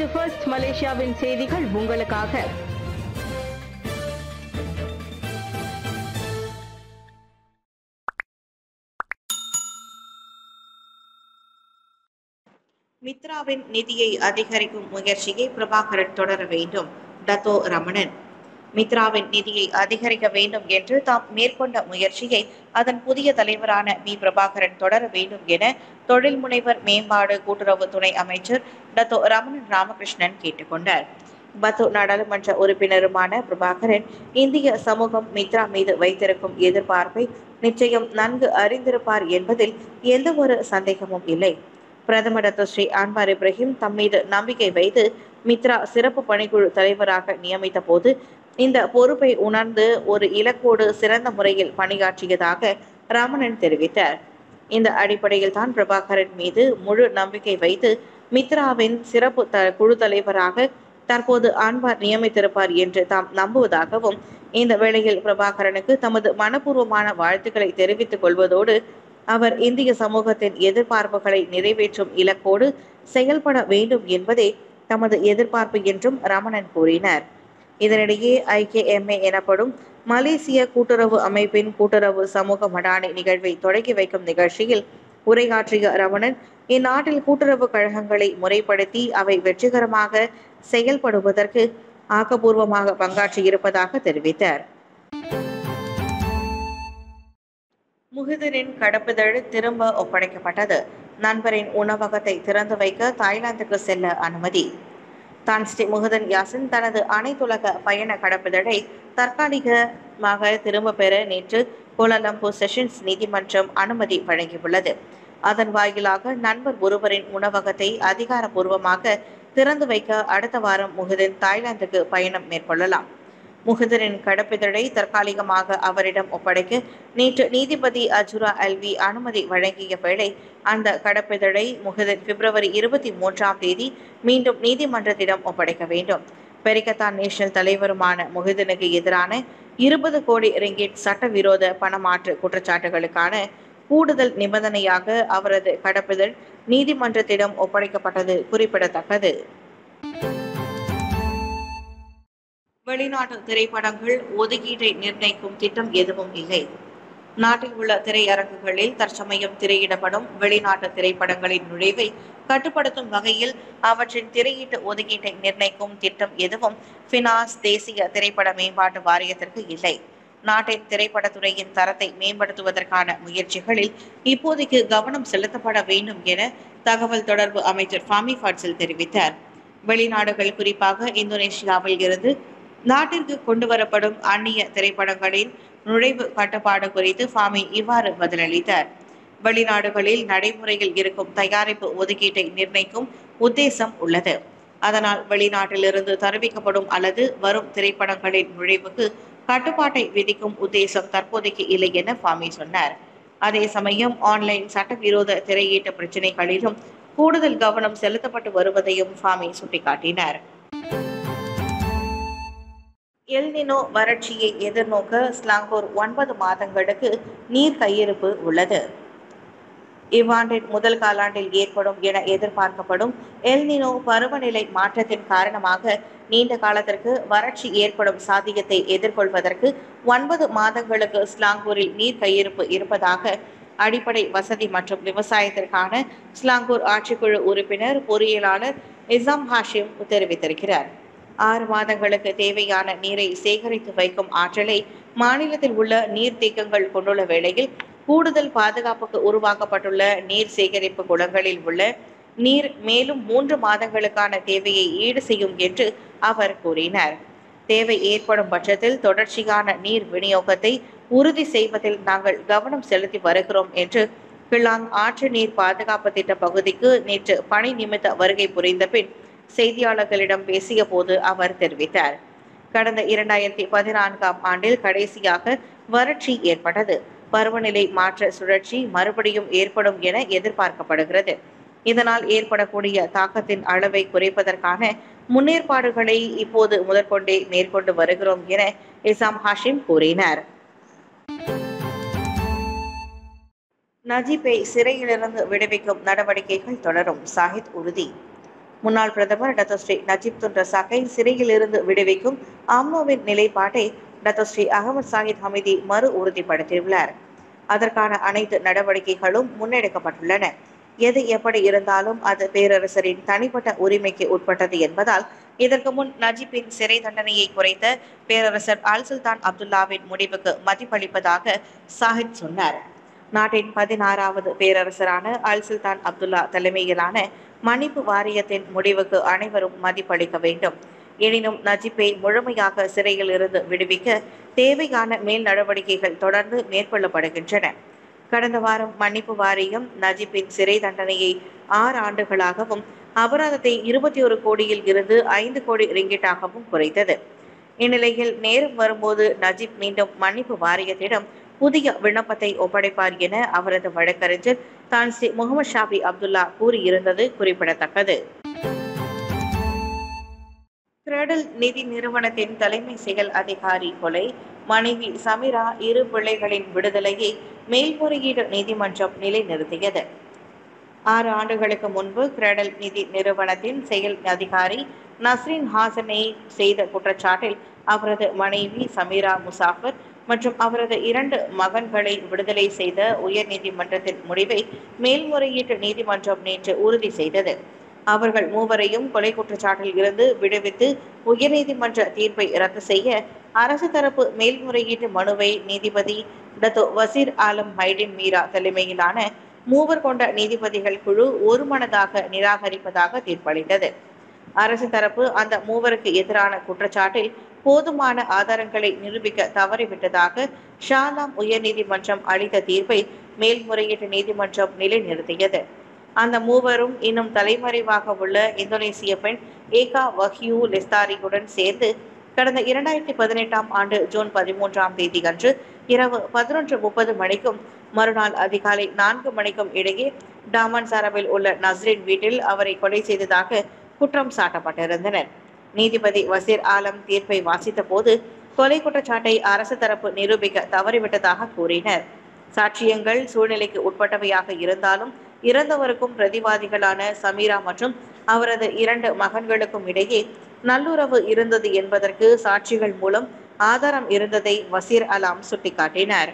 இது ஃபர்ஸ்ட் மலேசியாவின் செய்திகள் உங்களுக்காக மித்ராவின் நிதியை அதிகரிக்கும் முயற்சியை பிரபாகரன் தொடர வேண்டும் டத்தோ ரமணன் மித்ராவின் நிதியை அதிகரிக்க வேண்டும் என்று தாம் மேற்கொண்ட முயற்சியை அதன் புதிய தலைவரான வி பிரபாகரன் தொடர வேண்டும் என தொழில் முனைவர் மேம்பாடு கூட்டுறவு துணை அமைச்சர் டத்தோ ரமணன் ராமகிருஷ்ணன் கேட்டுக்கொண்டார் பத்து நாடாளுமன்ற உறுப்பினருமான பிரபாகரன் இந்திய சமூகம் மித்ரா மீது வைத்திருக்கும் எதிர்பார்ப்பை நிச்சயம் நன்கு அறிந்திருப்பார் என்பதில் எந்த ஒரு சந்தேகமும் இல்லை பிரதமர் டாக்டர் ஸ்ரீ அன்வார் இப்ராஹிம் தம் மீது நம்பிக்கை வைத்து மித்ரா சிறப்பு பணிக்குழு தலைவராக நியமித்த போது இந்த பொறுப்பை உணர்ந்து ஒரு இலக்கோடு சிறந்த முறையில் பணியாற்றியதாக ரமணன் தெரிவித்தார் இந்த அடிப்படையில் தான் பிரபாகரன் மீது முழு நம்பிக்கை வைத்து மித்ராவின் சிறப்பு த குழு தலைவராக தற்போது அன்வார் நியமித்திருப்பார் என்று தாம் நம்புவதாகவும் இந்த வேளையில் பிரபாகரனுக்கு தமது மனப்பூர்வமான வாழ்த்துக்களை தெரிவித்துக் கொள்வதோடு அவர் இந்திய சமூகத்தின் எதிர்பார்ப்புகளை நிறைவேற்றும் இலக்கோடு செயல்பட வேண்டும் என்பதே தமது எதிர்பார்ப்பு என்றும் ரமணன் கூறினார் இதனிடையே ஐகேஎம்ஏ எனப்படும் மலேசிய கூட்டுறவு அமைப்பின் கூட்டுறவு சமூக மடானி நிகழ்வை தொடங்கி வைக்கும் நிகழ்ச்சியில் உரையாற்றிய ரமணன் இந்நாட்டில் கூட்டுறவு கழகங்களை முறைப்படுத்தி அவை வெற்றிகரமாக செயல்படுவதற்கு ஆக்கப்பூர்வமாக பங்காற்றியிருப்பதாக தெரிவித்தார் முகுதனின் கடப்புதழ் திரும்ப ஒப்படைக்கப்பட்டது நண்பரின் உணவகத்தை திறந்து வைக்க தாய்லாந்துக்கு செல்ல அனுமதி தான் ஸ்ரீ முகுதன் யாசின் தனது அனைத்துலக பயண கடப்புதழை தற்காலிகமாக திரும்ப பெற நேற்று கோலாலம்பூர் செஷன்ஸ் நீதிமன்றம் அனுமதி வழங்கியுள்ளது அதன் வாயிலாக நண்பர் ஒருவரின் உணவகத்தை அதிகாரப்பூர்வமாக திறந்து வைக்க அடுத்த வாரம் முகுதன் தாய்லாந்துக்கு பயணம் மேற்கொள்ளலாம் முகுதரின் கடப்பிதழை தற்காலிகமாக அவரிடம் ஒப்படைக்க நேற்று நீதிபதி அஜுரா அல்வி அனுமதி வழங்கிய வேளை அந்த கடப்பிதழை முகுதன் பிப்ரவரி இருபத்தி மூன்றாம் தேதி மீண்டும் நீதிமன்றத்திடம் ஒப்படைக்க வேண்டும் பெரிகத்தான் நேஷனல் தலைவருமான முகுதனுக்கு எதிரான இருபது கோடி ரிங்கிட் சட்டவிரோத பணமாற்று குற்றச்சாட்டுகளுக்கான கூடுதல் நிபந்தனையாக அவரது கடப்பிதழ் நீதிமன்றத்திடம் ஒப்படைக்கப்பட்டது குறிப்பிடத்தக்கது வெளிநாட்டு திரைப்படங்கள் ஒதுக்கீட்டை நிர்ணயிக்கும் திட்டம் எதுவும் இல்லை நாட்டில் உள்ள திரையரங்குகளில் தற்சமயம் திரையிடப்படும் வெளிநாட்டு திரைப்படங்களின் நுழைவை கட்டுப்படுத்தும் வகையில் அவற்றின் திரையீட்டு ஒதுக்கீட்டை நிர்ணயிக்கும் திட்டம் எதுவும் ஃபினாஸ் தேசிய திரைப்பட மேம்பாட்டு வாரியத்திற்கு இல்லை நாட்டின் திரைப்படத்துறையின் தரத்தை மேம்படுத்துவதற்கான முயற்சிகளில் இப்போதைக்கு கவனம் செலுத்தப்பட வேண்டும் என தகவல் தொடர்பு அமைச்சர் ஃபாமி ஃபாட்சில் தெரிவித்தார் வெளிநாடுகள் குறிப்பாக இந்தோனேஷியாவில் இருந்து நாட்டிற்கு கொண்டு வரப்படும் அந்நிய திரைப்படங்களின் நுழைவு கட்டுப்பாடு குறித்து ஃபாமி இவ்வாறு பதிலளித்தார் வெளிநாடுகளில் நடைமுறையில் இருக்கும் தயாரிப்பு ஒதுக்கீட்டை நிர்ணயிக்கும் உத்தேசம் உள்ளது அதனால் வெளிநாட்டிலிருந்து தருவிக்கப்படும் அல்லது வரும் திரைப்படங்களின் நுழைவுக்கு கட்டுப்பாட்டை விதிக்கும் உத்தேசம் தற்போதைக்கு இல்லை என ஃபாமி சொன்னார் அதே சமயம் ஆன்லைன் சட்டவிரோத திரையீட்டு பிரச்சினைகளிலும் கூடுதல் கவனம் செலுத்தப்பட்டு வருவதையும் ஃபாமி சுட்டிக்காட்டினார் எல்னினோ வறட்சியை எதிர்நோக்க ஸ்லாங்கூர் ஒன்பது மாதங்களுக்கு நீர் கையிருப்பு உள்ளது இவ்வாண்டின் முதல் காலாண்டில் ஏற்படும் என எதிர்பார்க்கப்படும் எல்னினோ பருவநிலை மாற்றத்தின் காரணமாக நீண்ட காலத்திற்கு வறட்சி ஏற்படும் சாத்தியத்தை எதிர்கொள்வதற்கு ஒன்பது மாதங்களுக்கு ஸ்லாங்கூரில் நீர் கையிருப்பு இருப்பதாக அடிப்படை வசதி மற்றும் விவசாயத்திற்கான ஸ்லாங்கூர் ஆட்சிக்குழு உறுப்பினர் பொறியியலாளர் இசாம் ஹாஷிம் தெரிவித்திருக்கிறார் ஆறு மாதங்களுக்கு தேவையான நீரை சேகரித்து வைக்கும் ஆற்றலை மாநிலத்தில் உள்ள நீர்த்தேக்கங்கள் கொண்டுள்ள வேளையில் கூடுதல் பாதுகாப்புக்கு உருவாக்கப்பட்டுள்ள நீர் சேகரிப்பு குளங்களில் உள்ள நீர் மேலும் மூன்று மாதங்களுக்கான தேவையை ஈடு செய்யும் என்று அவர் கூறினார் தேவை ஏற்படும் பட்சத்தில் தொடர்ச்சியான நீர் விநியோகத்தை உறுதி செய்வதில் நாங்கள் கவனம் செலுத்தி வருகிறோம் என்று கிளாங் ஆற்று நீர் பாதுகாப்பு திட்ட பகுதிக்கு நேற்று பணி நிமித்த வருகை புரிந்த பின் செய்தியாளர்களிடம் பேசிய போது அவர் தெரிவித்தார் கடந்த இரண்டாயிரத்தி பதினான்காம் ஆண்டில் கடைசியாக வறட்சி ஏற்பட்டது பருவநிலை மாற்ற சுழற்சி மறுபடியும் ஏற்படும் என எதிர்பார்க்கப்படுகிறது இதனால் ஏற்படக்கூடிய தாக்கத்தின் அளவை குறைப்பதற்கான முன்னேற்பாடுகளை இப்போது முதற்கொண்டே மேற்கொண்டு வருகிறோம் என இசாம் ஹாஷிம் கூறினார் நஜீப்பை சிறையிலிருந்து விடுவிக்கும் நடவடிக்கைகள் தொடரும் சாஹித் உறுதி முன்னாள் பிரதமர் டத்தோஸ்ரீ நஜீப் துன் ரசாக்கை சிறையில் இருந்து விடுவிக்கும் அம்னோவின் நிலைப்பாட்டை டத்தோஸ்ரீ அகமது சாஹித் ஹமிதி மறு உறுதிப்படுத்தியுள்ளார் அதற்கான அனைத்து நடவடிக்கைகளும் முன்னெடுக்கப்பட்டுள்ளன எது எப்படி இருந்தாலும் அது பேரரசரின் தனிப்பட்ட உரிமைக்கு உட்பட்டது என்பதால் இதற்கு முன் நஜீப்பின் சிறை தண்டனையை குறைத்த பேரரசர் அல் சுல்தான் அப்துல்லாவின் முடிவுக்கு மதிப்பளிப்பதாக சாஹித் சொன்னார் நாட்டின் பதினாறாவது பேரரசரான அல் சுல்தான் அப்துல்லா தலைமையிலான மன்னிப்பு வாரியத்தின் முடிவுக்கு அனைவரும் மதிப்பளிக்க வேண்டும் எனினும் நஜீப்பை முழுமையாக சிறையில் இருந்து விடுவிக்க தேவையான மேல் நடவடிக்கைகள் தொடர்ந்து மேற்கொள்ளப்படுகின்றன கடந்த வாரம் மன்னிப்பு வாரியம் நஜீப்பின் சிறை தண்டனையை ஆறு ஆண்டுகளாகவும் அபராதத்தை இருபத்தி ஒரு கோடியில் இருந்து ஐந்து கோடி ரிங்கிட்டாகவும் குறைத்தது இந்நிலையில் நேரம் வரும்போது நஜீப் மீண்டும் மன்னிப்பு வாரியத்திடம் புதிய விண்ணப்பத்தை ஒப்படைப்பார் என அவரது வழக்கறிஞர் தான்சி முகமது ஷாபி அப்துல்லா கூறியிருந்தது குறிப்பிடத்தக்கது கிரெடல் நிதி நிறுவனத்தின் தலைமை செயல் அதிகாரி கொலை மனைவி சமிரா இரு பிள்ளைகளின் விடுதலையை மேல்முறையீடு நீதிமன்றம் நிலைநிறுத்தியது ஆறு ஆண்டுகளுக்கு முன்பு கிரெடல் நிதி நிறுவனத்தின் செயல் அதிகாரி நஸ்ரின் ஹாசனை செய்த குற்றச்சாட்டில் அவரது மனைவி சமீரா முசாஃபர் மற்றும் அவரது இரண்டு மகன்களை விடுதலை செய்த உயர்நீதிமன்றத்தின் முடிவை மேல்முறையீட்டு நீதிமன்றம் நேற்று உறுதி செய்தது அவர்கள் மூவரையும் கொலை குற்றச்சாட்டில் இருந்து விடுவித்து உயர்நீதிமன்ற தீர்ப்பை ரத்து செய்ய அரசு தரப்பு மேல்முறையீட்டு மனுவை நீதிபதி Dato Wazir Alam Mydin Meera தலைமையிலான மூவர் கொண்ட நீதிபதிகள் குழு ஒருமனதாக நிராகரிப்பதாக தீர்ப்பளித்தது அரசு தரப்பு அந்த மூவருக்கு எதிரான குற்றச்சாட்டில் போதுமான ஆதாரங்களை நிரூபிக்க தவறிவிட்டதாக ஷாலாம் உயர்நீதிமன்றம் அளித்த தீர்ப்பை மேல்முறையீட்டு நீதிமன்றம் நிலைநிறுத்தியது அந்த மூவரும் இன்னும் தலைமறைவாக உள்ள இந்தோனேசிய பெண் ஏகா வஹியூ லெஸ்தாரியுடன் சேர்ந்து கடந்த இரண்டாயிரத்தி பதினெட்டாம் ஆண்டு ஜூன் பதிமூன்றாம் தேதி அன்று இரவு பதினொன்று முப்பது மணிக்கும் மறுநாள் அதிகாலை நான்கு மணிக்கும் இடையே டாமன்சாராவில் உள்ள நஸ்ரின் வீட்டில் அவரை கொலை செய்ததாக குற்றம் சாட்டப்பட்டிருந்தனர் நீதிபதி வசீர் ஆலம் தீர்ப்பை வாசித்த போது கொலை குற்றச்சாட்டை அரசு தரப்பு நிரூபிக்க தவறிவிட்டதாக கூறினர் சாட்சியங்கள் சூழ்நிலைக்கு உட்பட்டவையாக இருந்தாலும் இறந்தவருக்கும் பிரதிவாதிகளான சமீரா மற்றும் அவரது இரண்டு மகன்களுக்கும் இடையே நல்லுறவு இருந்தது என்பதற்கு சாட்சிகள் மூலம் ஆதாரம் இருந்ததை வசீர் அலாம் சுட்டிக்காட்டினார்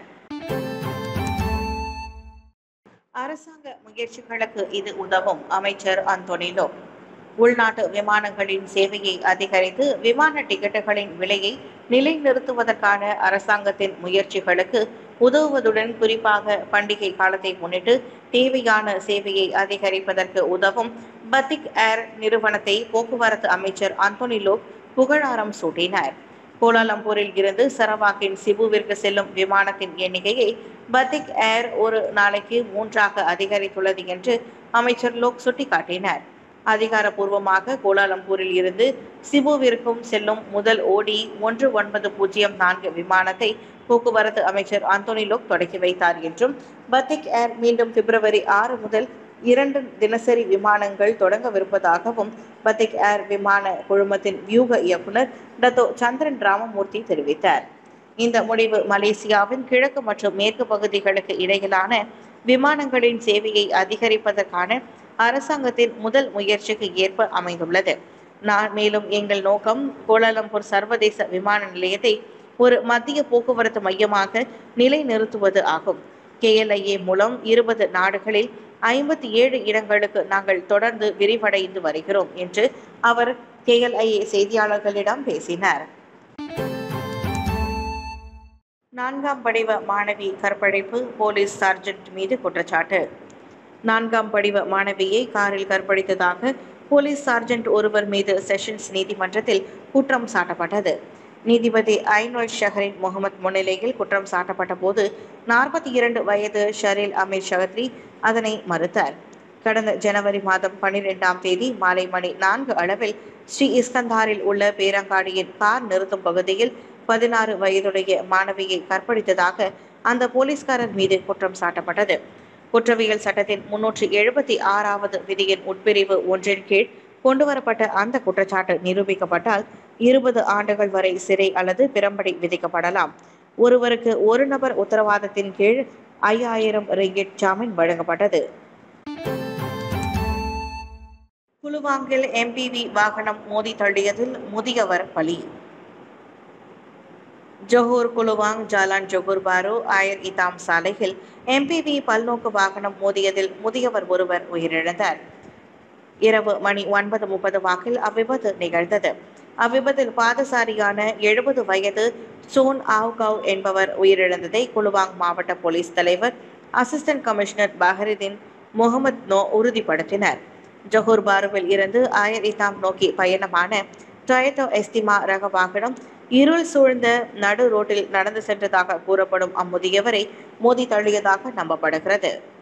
அரசாங்க முயற்சிகளுக்கு இது உதவும் அமைச்சர் அந்தோனிலோ உள்நாட்டு விமானங்களின் சேவையை அதிகரித்து விமான டிக்கெட்டுகளின் விலையை நிலைநிறுத்துவதற்கான அரசாங்கத்தின் முயற்சிகளுக்கு உதவுவதுடன் குறிப்பாக பண்டிகை காலத்தை முன்னிட்டு தேவையான சேவையை அதிகரிப்பதற்கு உதவும் பத்திக் ஏர் நிறுவனத்தை போக்குவரத்து அமைச்சர் அந்தோனி லோக் புகழாரம் சூட்டினார் கோலாலம்பூரில் இருந்து சரவாக்கின் சிபுவிற்கு செல்லும் விமானத்தின் எண்ணிக்கையை பத்திக் ஏர் ஒரு நாளைக்கு மூன்றாக அதிகரித்துள்ளது என்று அமைச்சர் லோக் சுட்டிக்காட்டினார் அதிகாரப்பூர்வமாக கோலாலம்பூரில் இருந்து சிபுவிற்கும் செல்லும் முதல் ஓடி ஒன்று ஒன்பது பூஜ்ஜியம் நான்கு விமானத்தை போக்குவரத்து அமைச்சர் அந்தோனி லோக் தொடக்கி வைத்தார் என்றும் பத்திக் ஏர் மீண்டும் பிப்ரவரி ஆறு முதல் இரண்டு தினசரி விமானங்கள் தொடங்கவிருப்பதாகவும் பத்திக் ஏர் விமான குழுமத்தின் வியூக இயக்குனர் டத்தோ சந்திரன் ராமமூர்த்தி தெரிவித்தார் இந்த முடிவு மலேசியாவின் கிழக்கு மற்றும் மேற்கு பகுதிகளுக்கு இடையிலான விமானங்களின் சேவையை அதிகரிப்பதற்கான அரசாங்கத்தின் முதல் முயற்சிக்கு ஏற்ப அமைந்துள்ளது நான் மேலும் எங்கள் நோக்கம் கோலாலம்பூர் சர்வதேச விமான நிலையத்தை ஒரு மத்திய போக்குவரத்து மையமாக நிலைநிறுத்துவது ஆகும் கேஎல்ஐஏ மூலம் இருபது நாடுகளில் ஐம்பத்தி ஏழு இடங்களுக்கு நாங்கள் தொடர்ந்து விரிவடைந்து வருகிறோம் என்று அவர் கேஎல்ஐஏ செய்தியாளர்களிடம் பேசினார் நான்காம் படிவ மாணவி கற்பழிப்பு போலீஸ் சார்ஜென்ட் மீது குற்றச்சாட்டு நான்காம் படிவ மாணவியை காரில் கற்பழித்ததாக போலீஸ் சார்ஜென்ட் ஒருவர் மீது செஷன்ஸ் நீதிமன்றத்தில் குற்றம் சாட்டப்பட்டது நீதிபதி ஐநோல் ஷஹரின் முகமது முன்னிலையில் குற்றம் சாட்டப்பட்ட போது நாற்பத்தி இரண்டு வயது ஷரீல் அமீர் ஷஹத்ரி அதனை மறுத்தார் கடந்த ஜனவரி மாதம் பன்னிரெண்டாம் தேதி மாலை மணி நான்கு அளவில் ஸ்ரீ இஸ்கந்தாரில் உள்ள பேரங்காடியின் கார் நிறுத்தும் பகுதியில் பதினாறு வயதுடைய மாணவியை கற்பழித்ததாக அந்த போலீஸ்காரர் மீது குற்றம் சாட்டப்பட்டது குற்றவியல் சட்டத்தின் முன்னூற்றி எழுபத்தி ஆறாவது விதியின் உட்பிரிவு ஒன்றின் கீழ் கொண்டுவரப்பட்ட அந்த குற்றச்சாட்டு நிரூபிக்கப்பட்டால் இருபது ஆண்டுகள் வரை சிறை அல்லது பிரம்படி விதிக்கப்படலாம் ஒருவருக்கு ஒரு நபர் உத்தரவாதத்தின் கீழ் ஐயாயிரம் ரிங்கிட் ஜாமீன் வழங்கப்பட்டது குலுவாங்கில் எம்பிவி வாகனம் மோதி தள்ளியதில் முதியவர் பலி ஜொஹூர் குலுவாங் ஜாலான் ஜொகூர் பாரு ஆயர் இதாம் சாலையில் எம்பிவி பல்நோக்கு வாகனம் மோதியதில் முதியவர் ஒருவர் உயிரிழந்தார் இரவு மணி ஒன்பது முப்பது வாக்கில் அவ்விபத்து நிகழ்ந்தது அவ்விபத்தில் பாதசாரியான எழுபது வயது சோன் ஆவ்கவ் என்பவர் உயிரிழந்ததை குலுவாங் மாவட்ட போலீஸ் தலைவர் assistant commissioner Baharidin Mohamed Noh உறுதிப்படுத்தினர் ஜொஹூர் பாருவில் இருந்து ஆயர் இதாம் நோக்கி பயணமான டொயட்டோ எஸ்திமா ரக வாகனம் இருள் சூழ்ந்த நடு ரோட்டில் நடந்து சென்றதாக கூறப்படும் அம்முதியவரை மோதி தள்ளியதாக நம்பப்படுகிறது